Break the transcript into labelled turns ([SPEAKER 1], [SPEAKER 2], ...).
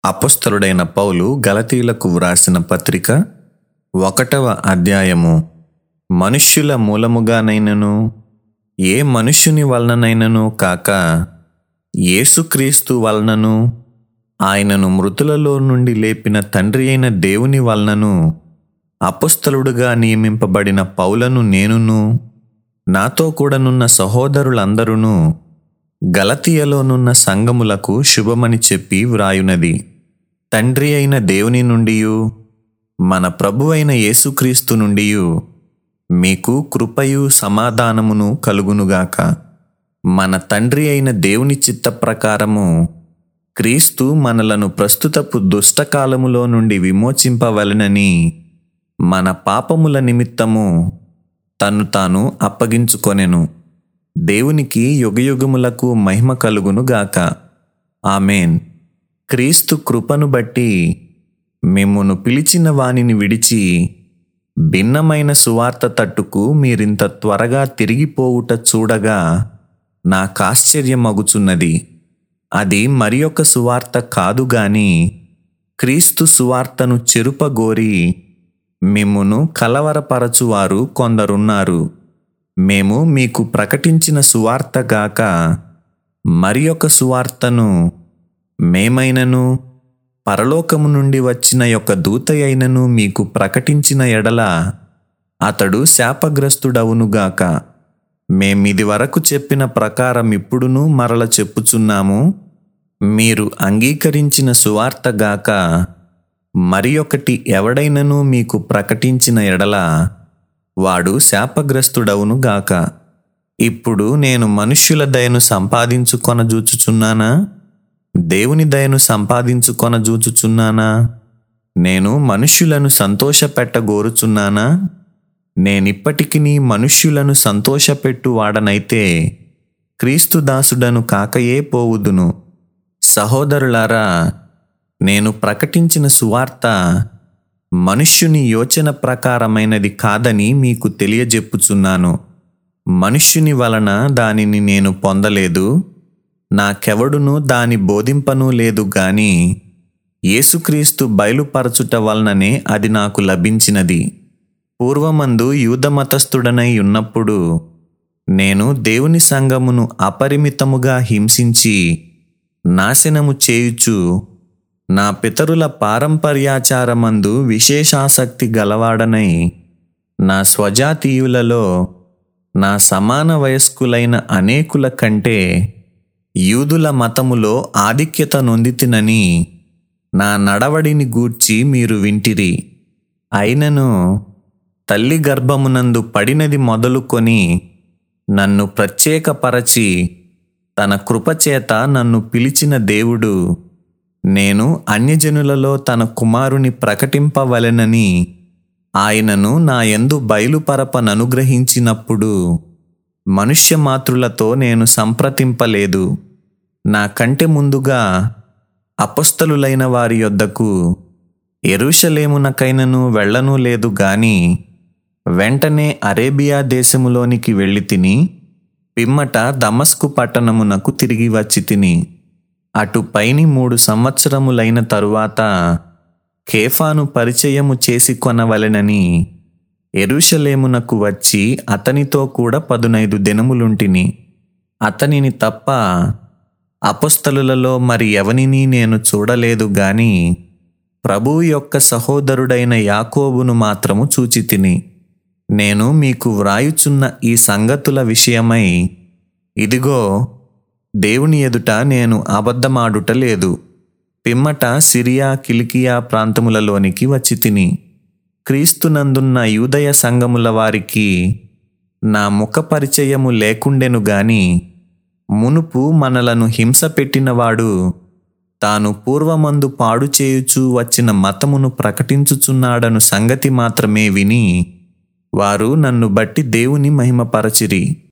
[SPEAKER 1] అపొస్తలుడైన పౌలు గలతీలకు వ్రాసిన పత్రిక ఒకటవ అధ్యాయము మనుష్యుల మూలముగానైనను ఏ మనుష్యుని వలననైనను కాక యేసుక్రీస్తు వలనను ఆయనను మృతులలో నుండి లేపిన తండ్రి అయిన దేవుని వలనను అపొస్తలుడుగా నియమింపబడిన పౌలను నేనును నాతో కూడనున్న సహోదరులందరూను గలతీయలోనున్న సంగములకు శుభమని చెప్పి వ్రాయునది తండ్రి అయిన దేవుని నుండియు మన ప్రభు అయిన యేసుక్రీస్తు నుండియు మీకు కృపయు సమాధానమును కలుగునుగాక మన తండ్రి అయిన దేవుని చిత్త ప్రకారము క్రీస్తు మనలను ప్రస్తుతపు దుష్టకాలములో నుండి విమోచింపవలెనని మన పాపముల నిమిత్తము తన్ను తాను అప్పగించుకొనెను దేవునికి యుగయుగములకు మహిమ కలుగును గాక ఆమెన్ క్రీస్తు కృపను బట్టి మిమ్మును పిలిచిన వానిని విడిచి భిన్నమైన సువార్త తట్టుకు మీరింత త్వరగా తిరిగిపోవుట చూడగా నాకాశ్చర్యమగుచున్నది అది మరి ఒక సువార్త కాదు గాని క్రీస్తు సువార్తను చెరుపగోరి మిమ్మును కలవరపరచువారు కొందరున్నారు మేము మీకు ప్రకటించిన సువార్త గాక మరి ఒక సువార్తను మేమైనను పరలోకము నుండి వచ్చిన యొక్క దూత అయినను మీకు ప్రకటించిన ఎడల అతడు శాపగ్రస్తుడవునుగాక మేమిది వరకు చెప్పిన ప్రకారం ఇప్పుడును మరల చెప్పుచున్నాము మీరు అంగీకరించిన సువార్త గాక మరి ఒకటి ఎవడైనను మీకు ప్రకటించిన ఎడల వాడు శాపగ్రస్తుడవును గాక ఇప్పుడు నేను మనుష్యుల దయను సంపాదించుకొనజూచుచున్నానా దేవుని దయను సంపాదించుకొనజూచుచున్నానా నేను మనుష్యులను సంతోషపెట్టగోరుచున్నానా నేనిప్పటికి మనుష్యులను సంతోషపెట్టు వాడనైతే క్రీస్తు దాసుడను కాకయే పోవుదును సహోదరులారా నేను ప్రకటించిన సువార్త మనుష్యుని యోచన ప్రకారమైనది కాదని మీకు తెలియజెప్పుచున్నాను మనుష్యుని వలన దానిని నేను పొందలేదు నాకెవడును దాని బోధింపను లేదు గాని యేసుక్రీస్తు బయలుపరచుట వలననే అది నాకు లభించినది పూర్వమందు యూదమతస్థుడనై ఉన్నప్పుడు నేను దేవుని సంగమును అపరిమితముగా హింసించి నాశనము చేయుచు నా పితరుల పారంపర్యాచారమందు విశేషాసక్తి గలవాడనై నా స్వజాతీయులలో నా సమాన వయస్కులైన అనేకుల కంటే యూదుల మతములో ఆధిక్యత నొందితినని నా నడవడిని గూర్చి మీరు వింటిరి అయినను తల్లి గర్భమునందు పడినది మొదలుకొని నన్ను ప్రత్యేకపరచి తన కృపచేత నన్ను పిలిచిన దేవుడు నేను అన్యజనులలో తన కుమారుని ప్రకటింపవలెనని ఆయనను నా యందు బయలుపరపననుగ్రహించినప్పుడు మనుష్య మాతృలతో నేను సంప్రతింపలేదు నా కంటే ముందుగా అపస్థలులైన వారి యొద్దకు ఎరుషలేమునకైనను వెళ్ళను లేదు గాని వెంటనే అరేబియా దేశములోనికి వెళ్ళి తిని పిమ్మట దమస్కు పట్టణమునకు తిరిగి వచ్చి తిని అటు పైని మూడు సంవత్సరములైన తరువాత కేఫాను పరిచయము చేసి కొనవలెనని ఎరుషలేమునకు వచ్చి అతనితో కూడా పదునైదు దినములుంటిని అతనిని తప్ప అపస్థలులలో మరి ఎవనిని నేను చూడలేదు గాని ప్రభువు యొక్క సహోదరుడైన యాకోబును మాత్రము చూచి తిని నేను మీకు వ్రాయుచున్న ఈ సంగతుల విషయమై ఇదిగో దేవుని ఎదుట నేను అబద్ధమాడుట లేదు పిమ్మట సిరియా కిలికియా ప్రాంతములలోనికి వచ్చి తిని క్రీస్తునందున్న యూదయ సంఘముల వారికి నా ముఖ పరిచయము లేకుండెను గాని మునుపు మనలను హింస పెట్టినవాడు తాను పూర్వమందు పాడు చేయుచూ వచ్చిన మతమును ప్రకటించుచున్నాడను సంగతి మాత్రమే విని వారు నన్ను బట్టి దేవుని మహిమపరచిరి